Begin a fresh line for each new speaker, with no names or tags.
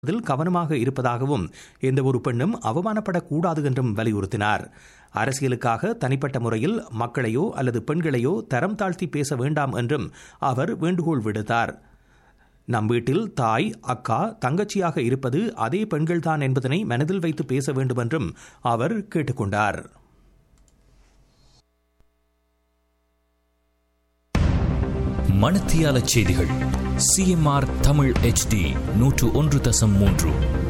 அதில் கவனமாக இருப்பதாகவும் எந்தவொரு பெண்ணும் அவமானப்படக்கூடாது என்றும் வலியுறுத்தினார் அரசியலுக்காக தனிப்பட்ட முறையில் மக்களையோ அல்லது பெண்களையோ தரம் தாழ்த்தி பேச வேண்டாம் என்றும் அவர் வேண்டுகோள் விடுத்தார் நம் வீட்டில் தாய் அக்கா தங்கச்சியாக இருப்பது அதே பெண்கள்தான் என்பதனை மனதில் வைத்து பேச வேண்டும் என்றும் அவர் கேட்டுக்கொண்டார்
மணத்தியால செய்திகள் சிஎம்ஆர் தமிழ் ஹெச்டி நூற்று ஒன்று தசம் மூன்று